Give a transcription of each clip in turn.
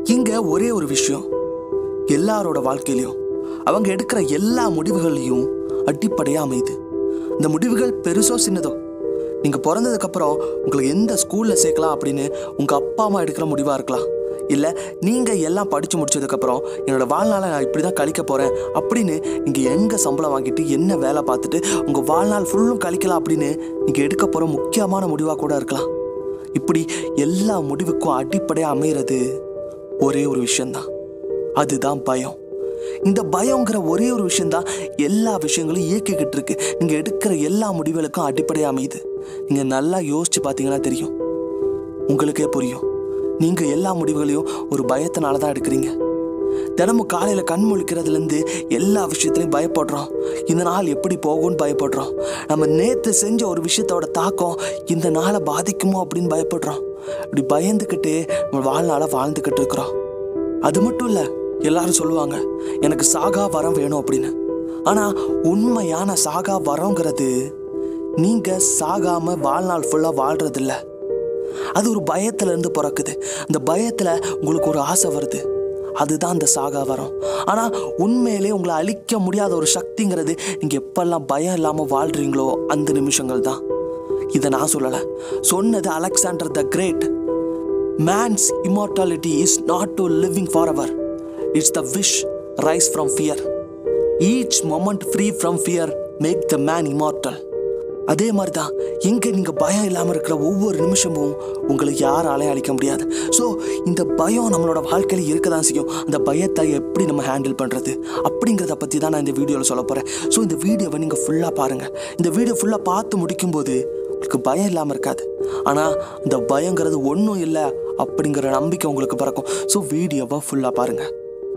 இங்க ஒரே ஒரு விஷயம் எல்லாரோட வாழ்க்கையிலையும் அவங்க எடுக்கிற எல்லா முடிவுகள்லையும் அடிப்படையா அமையுது இந்த முடிவுகள் பெருசோ சின்னதோ நீங்க பிறந்ததுக்கு அப்புறம் உங்களுக்கு எந்த ஸ்கூல்ல சேர்க்கலாம் அப்படின்னு உங்க அப்பா அம்மா எடுக்கிற முடிவா இருக்கலாம் இல்ல நீங்க எல்லாம் படிச்சு முடிச்சதுக்கு அப்புறம் என்னோட வாழ்நாளை நான் இப்படிதான் கழிக்க போறேன் அப்படின்னு நீங்க எங்க சம்பளம் வாங்கிட்டு என்ன வேலை பார்த்துட்டு உங்க வாழ்நாள் ஃபுல்லும் கழிக்கலாம் அப்படின்னு நீங்க எடுக்க போற முக்கியமான முடிவா கூட இருக்கலாம் இப்படி எல்லா முடிவுக்கும் அடிப்படையா அமைகிறது ஒரே ஒரு விஷயம்தான் அதுதான் பயம் இந்த பயங்கிற ஒரே ஒரு விஷயம்தான் எல்லா விஷயங்களும் இயக்கிக்கிட்டு இருக்கு நீங்க எடுக்கிற எல்லா முடிவுகளுக்கும் அடிப்படையா அமையுது நீங்க நல்லா யோசிச்சு பார்த்தீங்கன்னா தெரியும் உங்களுக்கே புரியும் நீங்க எல்லா முடிவுகளையும் ஒரு பயத்தினால தான் எடுக்கிறீங்க தினமும் காலையில கண் முழிக்கிறதுல இருந்து எல்லா விஷயத்துலையும் பயப்படுறோம் இந்த நாள் எப்படி போகும்னு பயப்படுறோம் நம்ம நேத்து செஞ்ச ஒரு விஷயத்தோட தாக்கம் இந்த நாளை பாதிக்குமோ அப்படின்னு பயப்படுறோம் இப்படி பயந்துக்கிட்டே நம்ம வாழ்நாளை வாழ்ந்துக்கிட்டு இருக்கிறோம் அது மட்டும் இல்ல எல்லாரும் சொல்லுவாங்க எனக்கு சாகா வரம் வேணும் அப்படின்னு ஆனா உண்மையான சாகா வரங்கிறது நீங்க சாகாம வாழ்நாள் ஃபுல்லா வாழ்றது இல்ல அது ஒரு பயத்துல இருந்து பிறக்குது அந்த பயத்துல உங்களுக்கு ஒரு ஆசை வருது அதுதான் அந்த சாகா வரம் ஆனா உண்மையிலே உங்களை அழிக்க முடியாத ஒரு சக்திங்கிறது நீங்க எப்பெல்லாம் பயம் இல்லாம வாழ்றீங்களோ அந்த நிமிஷங்கள் தான் இதை நான் சொல்லல சொன்னது Alexander the great man's immortality is not to living for ever it's the wish rise from fear each moment free from fear make the man immortal அதே மாதிரி தான் எங்கே நீங்கள் பயம் இல்லாமல் இருக்கிற ஒவ்வொரு நிமிஷமும் உங்களை யாராலையும் அழிக்க முடியாது ஸோ இந்த பயம் நம்மளோட வாழ்க்கையில் இருக்க தான் செய்யும் அந்த பயத்தை எப்படி நம்ம ஹேண்டில் பண்ணுறது அப்படிங்கிறத பற்றி தான் நான் இந்த வீடியோவில் சொல்ல போகிறேன் ஸோ இந்த வீடியோவை நீங்கள் ஃபுல்லாக பாருங்கள் இந்த வீடியோ ஃபுல்லாக பார்த்து முடிக்கும்போது உங்களுக்கு பயம் இல்லாமல் இருக்காது ஆனால் இந்த பயங்கிறது ஒன்றும் இல்லை அப்படிங்கிற நம்பிக்கை உங்களுக்கு பிறக்கும் ஸோ வீடியோவை ஃபுல்லாக பாருங்கள்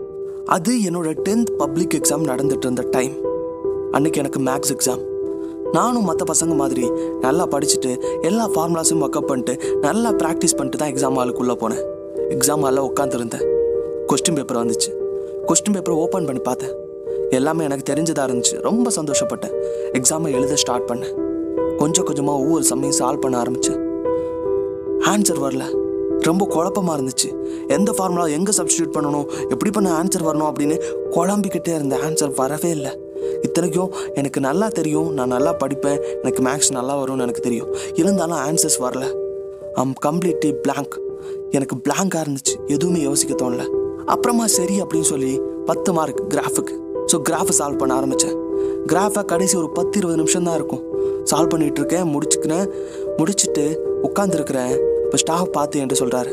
அது என்னோட டென்த் பப்ளிக் எக்ஸாம் நடந்துட்டு இருந்த டைம் அன்னைக்கு எனக்கு மேக்ஸ் எக்ஸாம் நானும் மற்ற பசங்க மாதிரி நல்லா படிச்சுட்டு எல்லா ஃபார்முலாஸும் ஒர்க்அப் பண்ணிட்டு நல்லா ப்ராக்டிஸ் பண்ணிட்டு தான் எக்ஸாம் ஹாலுக்குள்ளே போனேன் எக்ஸாம் ஹாலில் உட்காந்துருந்தேன் கொஸ்டின் பேப்பர் வந்துச்சு கொஸ்டின் பேப்பர் ஓப்பன் பண்ணி பார்த்தேன் எல்லாமே எனக்கு தெரிஞ்சதாக இருந்துச்சு ரொம்ப சந்தோஷப்பட்டேன் எக்ஸாமை எழுத ஸ்டார்ட் பண்ணேன் கொஞ்சம் கொஞ்சமாக ஒவ்வொரு சமயம் சால்வ் பண்ண ஆரம்பித்தேன் ஆன்சர் வரல ரொம்ப குழப்பமா இருந்துச்சு எந்த ஃபார்முலா எங்கே சப்ஸ்டியூட் பண்ணணும் எப்படி பண்ண ஆன்சர் வரணும் அப்படின்னு குழம்பிக்கிட்டே இருந்த ஆன்சர் வரவே இல்லை இத்தனைக்கும் எனக்கு நல்லா தெரியும் நான் நல்லா படிப்பேன் எனக்கு மேக்ஸ் நல்லா வரும்னு எனக்கு தெரியும் இருந்தாலும் ஆன்சர்ஸ் வரல ஐம் கம்ப்ளீட்லி blank எனக்கு பிளாங்காக இருந்துச்சு எதுவுமே யோசிக்க தோணல அப்புறமா சரி அப்படின்னு சொல்லி பத்து மார்க் கிராஃபுக்கு ஸோ கிராஃபை சால்வ் பண்ண ஆரம்பித்தேன் கிராஃபை கடைசி ஒரு பத்து இருபது நிமிஷம் தான் இருக்கும் சால்வ் பண்ணிட்டு இருக்கேன் முடிச்சுக்கிறேன் முடிச்சுட்டு உட்காந்துருக்கிறேன் இப்போ ஸ்டாஃப் பார்த்து என்கிட்ட சொல்கிறாரு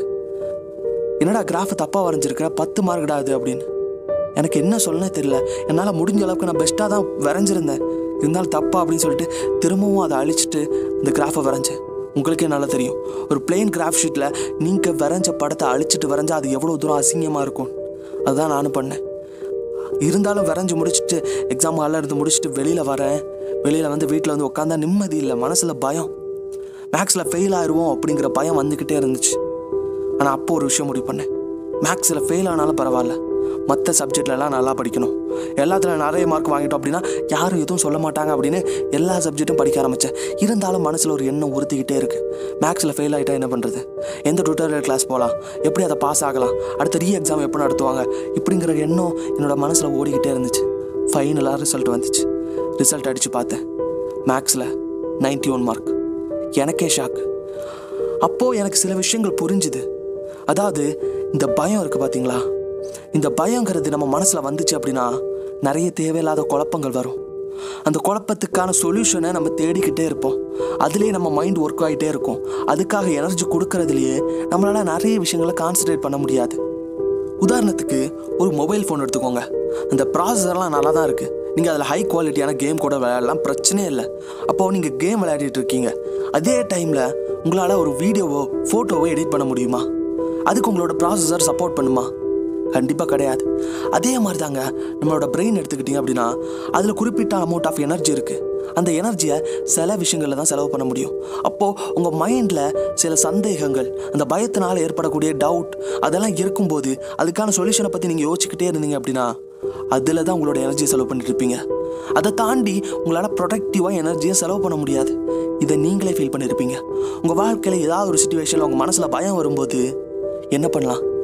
என்னடா கிராஃப் தப்பாக வரைஞ்சிருக்கிற பத்து மார்க்டா அது அப்படின்னு எனக்கு என்ன சொல்லனே தெரியல என்னால் முடிஞ்ச அளவுக்கு நான் பெஸ்ட்டாக தான் வரைஞ்சிருந்தேன் இருந்தாலும் தப்பா அப்படின்னு சொல்லிட்டு திரும்பவும் அதை அழிச்சிட்டு இந்த கிராஃபை வரைஞ்சேன் உங்களுக்கே நல்லா தெரியும் ஒரு பிளெயின் கிராஃப் ஷீட்டில் நீங்கள் வரைஞ்ச படத்தை அழிச்சிட்டு வரைஞ்சா அது எவ்வளோ தூரம் அசிங்கமாக இருக்கும் அதுதான் நானும் பண்ணேன் இருந்தாலும் வரைஞ்சி முடிச்சுட்டு எக்ஸாம் ஹாலில் இருந்து முடிச்சுட்டு வெளியில் வரேன் வெளியில் வந்து வீட்டில் வந்து உட்காந்தா நிம்மதி இல்லை மனசில் பயம் மேக்ஸில் ஃபெயில் ஆயிடுவோம் அப்படிங்கிற பயம் வந்துக்கிட்டே இருந்துச்சு ஆனால் அப்போ ஒரு விஷயம் முடிவு பண்ணேன் மேக்ஸில் ஃபெயில் ஆனாலும் பரவாயில்ல மற்ற சப்ஜெக்ட்லலாம் நல்லா படிக்கணும் எல்லாத்துல நிறைய மார்க் வாங்கிட்டோம் அப்படின்னா யாரும் எதுவும் சொல்ல மாட்டாங்க அப்படின்னு எல்லா சப்ஜெக்ட்டும் படிக்க ஆரம்பித்தேன் இருந்தாலும் மனசில் ஒரு எண்ணம் உறுத்திக்கிட்டே இருக்கு மேக்ஸில் ஃபெயில் ஆகிட்டா என்ன பண்ணுறது எந்த டுட்டோரியல் கிளாஸ் போகலாம் எப்படி அதை பாஸ் ஆகலாம் அடுத்த ரீ எக்ஸாம் எப்போ நடத்துவாங்க இப்படிங்கிற எண்ணம் என்னோட மனசில் ஓடிக்கிட்டே இருந்துச்சு ஃபைனலாக ரிசல்ட் வந்துச்சு ரிசல்ட் அடித்து பார்த்தேன் மேக்ஸில் 91 ஒன் மார்க் எனக்கே ஷாக் அப்போது எனக்கு சில விஷயங்கள் புரிஞ்சுது அதாவது இந்த பயம் இருக்குது பார்த்தீங்களா இந்த பயங்கிறது நம்ம மனசில் வந்துச்சு அப்படின்னா நிறைய தேவையில்லாத குழப்பங்கள் வரும் அந்த குழப்பத்துக்கான சொல்யூஷனை நம்ம தேடிக்கிட்டே இருப்போம் அதுலேயே நம்ம மைண்ட் ஒர்க் ஆகிட்டே இருக்கும் அதுக்காக எனர்ஜி கொடுக்கறதுலையே நம்மளால் நிறைய விஷயங்களை கான்சன்ட்ரேட் பண்ண முடியாது உதாரணத்துக்கு ஒரு மொபைல் ஃபோன் எடுத்துக்கோங்க அந்த ப்ராசஸர்லாம் நல்லா தான் இருக்குது நீங்கள் அதில் ஹை குவாலிட்டியான கேம் கூட விளையாடலாம் பிரச்சனையே இல்லை அப்போது நீங்கள் கேம் விளையாடிட்டு இருக்கீங்க அதே டைமில் உங்களால் ஒரு வீடியோவோ ஃபோட்டோவோ எடிட் பண்ண முடியுமா அதுக்கு உங்களோட ப்ராசஸர் சப்போர்ட் பண்ணுமா கண்டிப்பாக கிடையாது அதே மாதிரி தாங்க நம்மளோட பிரெயின் எடுத்துக்கிட்டிங்க அப்படின்னா அதில் குறிப்பிட்ட அமௌண்ட் ஆஃப் எனர்ஜி இருக்குது அந்த எனர்ஜியை சில விஷயங்களில் தான் செலவு பண்ண முடியும் அப்போது உங்கள் மைண்டில் சில சந்தேகங்கள் அந்த பயத்தினால் ஏற்படக்கூடிய டவுட் அதெல்லாம் இருக்கும்போது அதுக்கான சொல்யூஷனை பற்றி நீங்கள் யோசிச்சுக்கிட்டே இருந்தீங்க அப்படின்னா அதில் தான் உங்களோட எனர்ஜியை செலவு பண்ணிட்டு இருப்பீங்க அதை தாண்டி உங்களால் ப்ரொடக்டிவாக எனர்ஜியை செலவு பண்ண முடியாது இதை நீங்களே ஃபீல் பண்ணியிருப்பீங்க உங்கள் வாழ்க்கையில் ஏதாவது ஒரு சுச்சுவேஷனில் உங்கள் மனசில் பயம் வரும்போது என்ன பண்ணலாம்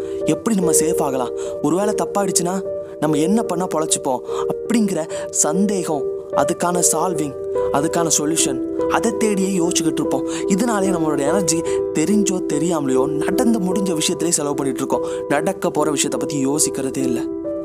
எப்படி நம்ம சேஃப் ஆகலாம் ஒருவேளை தப்பாயிடுச்சுன்னா நம்ம என்ன பண்ணால் பொழைச்சிப்போம் அப்படிங்கிற சந்தேகம் அதுக்கான சால்விங் அதுக்கான சொல்யூஷன் அதை தேடியே யோசிச்சுக்கிட்டு இருப்போம் இதனாலே நம்மளோட எனர்ஜி தெரிஞ்சோ தெரியாமலையோ நடந்து முடிஞ்ச விஷயத்திலே செலவு பண்ணிட்டு இருக்கோம் நடக்க போகிற விஷயத்தை பற்றி யோசிக்கிறதே இல்லை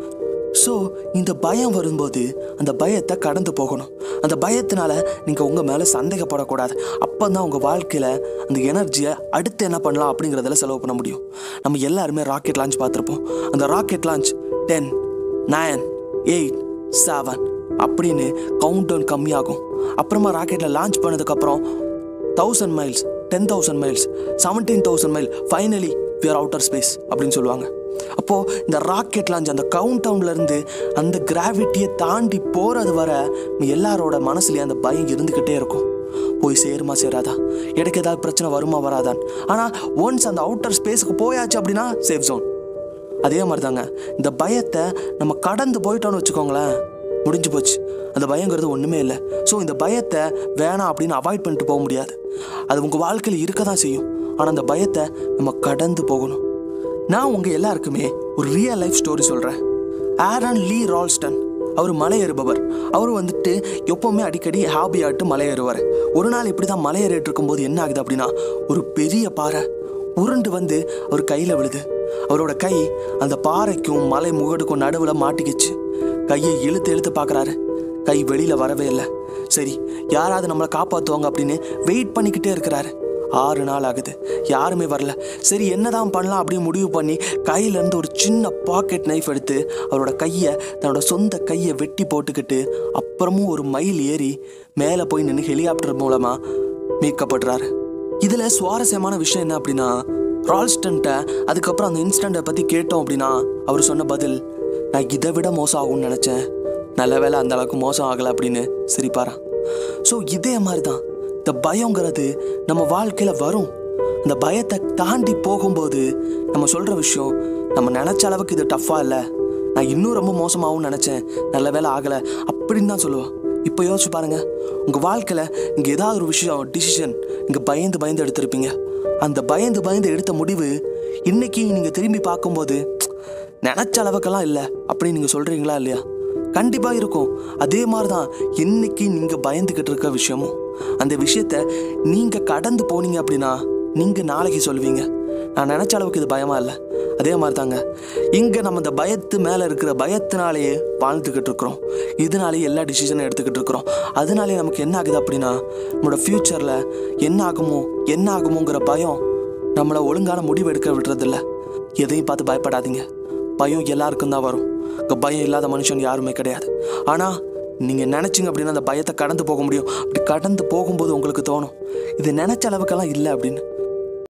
ஸோ இந்த பயம் வரும்போது அந்த பயத்தை கடந்து போகணும் அந்த பயத்தினால நீங்கள் உங்கள் மேலே சந்தேகப்படக்கூடாது அப்போ தான் உங்கள் வாழ்க்கையில் அந்த எனர்ஜியை அடுத்து என்ன பண்ணலாம் அப்படிங்கிறதுல செலவு பண்ண முடியும் நம்ம எல்லாருமே ராக்கெட் லான்ச் பார்த்துருப்போம் அந்த rocket launch ten nine eight seven அப்படின்னு கவுண்ட் டவுன் கம்மியாகும் அப்புறமா ராக்கெட்டில் லான்ச் பண்ணதுக்கப்புறம் thousand miles ten thousand miles seventeen thousand mile finally we're outer space அப்படின்னு சொல்லுவாங்க அப்போது இந்த ராக்கெட் லான்ச் அந்த கவுண்ட் டவுன்லேருந்து அந்த கிராவிட்டியை தாண்டி போகிறது வர நம்ம எல்லாரோட மனசுலேயே அந்த பயம் இருந்துக்கிட்டே இருக்கும் போய் சேருமா சேராதா எனக்கு ஏதாவது பிரச்சனை வருமா வராதான் ஆனால் ஒன்ஸ் அந்த அவுட்டர் ஸ்பேஸுக்கு போயாச்சு அப்படின்னா சேஃப் ஜோன் அதே மாதிரி தாங்க இந்த பயத்தை நம்ம கடந்து போயிட்டோம்னு வச்சுக்கோங்களேன் முடிஞ்சு போச்சு அந்த பயங்கிறது ஒன்றுமே இல்லை ஸோ இந்த பயத்தை வேணாம் அப்படின்னு அவாய்ட் பண்ணிட்டு போக முடியாது அது உங்கள் வாழ்க்கையில் இருக்க தான் செய்யும் ஆனால் அந்த பயத்தை நம்ம கடந்து போகணும் நான் உங்கள் எல்லாருக்குமே ஒரு ரியல் லைஃப் ஸ்டோரி சொல்கிறேன் ஆரன் லீ ரால்ஸ்டன் அவர் மலை ஏறுபவர் அவர் வந்துட்டு எப்போவுமே அடிக்கடி ஹாபி ஆட்டு மலை ஏறுவார் ஒரு நாள் இப்படி தான் மலை ஏறிட்டு இருக்கும்போது என்ன ஆகுது அப்படின்னா ஒரு பெரிய பாறை உருண்டு வந்து அவர் கையில் விழுது அவரோட கை அந்த பாறைக்கும் மலை முகடுக்கும் நடுவில் மாட்டிக்கிச்சு கையை இழுத்து இழுத்து பார்க்குறாரு கை வெளியில் வரவே இல்லை சரி யாராவது நம்மளை காப்பாற்றுவாங்க அப்படின்னு வெயிட் பண்ணிக்கிட்டே இருக்கிறாரு ஆறு நாள் ஆகுது யாருமே வரல சரி என்னதான் பண்ணலாம் அப்படின்னு முடிவு பண்ணி கையிலேருந்து ஒரு சின்ன பாக்கெட் நைஃப் எடுத்து அவரோட கையை தன்னோட சொந்த கையை வெட்டி போட்டுக்கிட்டு அப்புறமும் ஒரு மைல் ஏறி மேலே போய் நின்று ஹெலிகாப்டர் மூலமாக மீட்கப்படுறாரு இதில் சுவாரஸ்யமான விஷயம் என்ன அப்படின்னா ரால்ஸ்டன்ட்ட அதுக்கப்புறம் அந்த இன்சிடெண்ட்டை பற்றி கேட்டோம் அப்படின்னா அவர் சொன்ன பதில் நான் இதை விட மோசம் ஆகும்னு நினச்சேன் நல்ல வேளை அந்த அளவுக்கு மோசம் ஆகலை அப்படின்னு சிரிப்பாராம் ஸோ இதே மாதிரி தான் இந்த பயங்கிறது நம்ம வாழ்க்கையில் வரும் அந்த பயத்தை தாண்டி போகும்போது நம்ம சொல்கிற விஷயம் நம்ம நினச்ச அளவுக்கு இது டஃப்பாக இல்லை நான் இன்னும் ரொம்ப மோசமாகவும் நினச்சேன் நல்ல வேலை ஆகலை அப்படின்னு தான் சொல்லுவான் இப்போ யோசிச்சு பாருங்க உங்கள் வாழ்க்கையில் நீங்கள் ஏதாவது ஒரு விஷயம் டிசிஷன் நீங்கள் பயந்து பயந்து எடுத்திருப்பீங்க அந்த பயந்து பயந்து எடுத்த முடிவு இன்னைக்கு நீங்கள் திரும்பி பார்க்கும்போது நினச்ச அளவுக்கெல்லாம் இல்லை அப்படின்னு நீங்கள் சொல்கிறீங்களா இல்லையா கண்டிப்பாக இருக்கும் அதே மாதிரி தான் இன்னைக்கு நீங்கள் பயந்துக்கிட்டு இருக்க விஷயமும் அந்த விஷயத்த நீங்கள் கடந்து போனீங்க அப்படின்னா நீங்கள் நாளைக்கு சொல்லுவீங்க நான் நினச்ச அளவுக்கு இது பயமா இல்லை அதே மாதிரி தாங்க இங்கே நம்ம இந்த பயத்து மேலே இருக்கிற பயத்தினாலேயே வாழ்ந்துக்கிட்டு இருக்கிறோம் இதனாலேயே எல்லா டிசிஷனும் எடுத்துக்கிட்டு இருக்கிறோம் அதனாலே நமக்கு என்ன ஆகுது அப்படின்னா நம்மளோட ஃப்யூச்சரில் என்ன ஆகுமோ என்ன ஆகுமோங்கிற பயம் நம்மளை ஒழுங்கான முடிவு எடுக்க விடுறதில்ல எதையும் பார்த்து பயப்படாதீங்க பயம் எல்லாருக்கும் தான் வரும் இங்கே பயம் இல்லாத மனுஷன் யாருமே கிடையாது ஆனால் நீங்கள் நினச்சிங்க அப்படின்னா அந்த பயத்தை கடந்து போக முடியும் அப்படி கடந்து போகும்போது உங்களுக்கு தோணும் இது நினச்ச அளவுக்கெல்லாம் இல்லை அப்படின்னு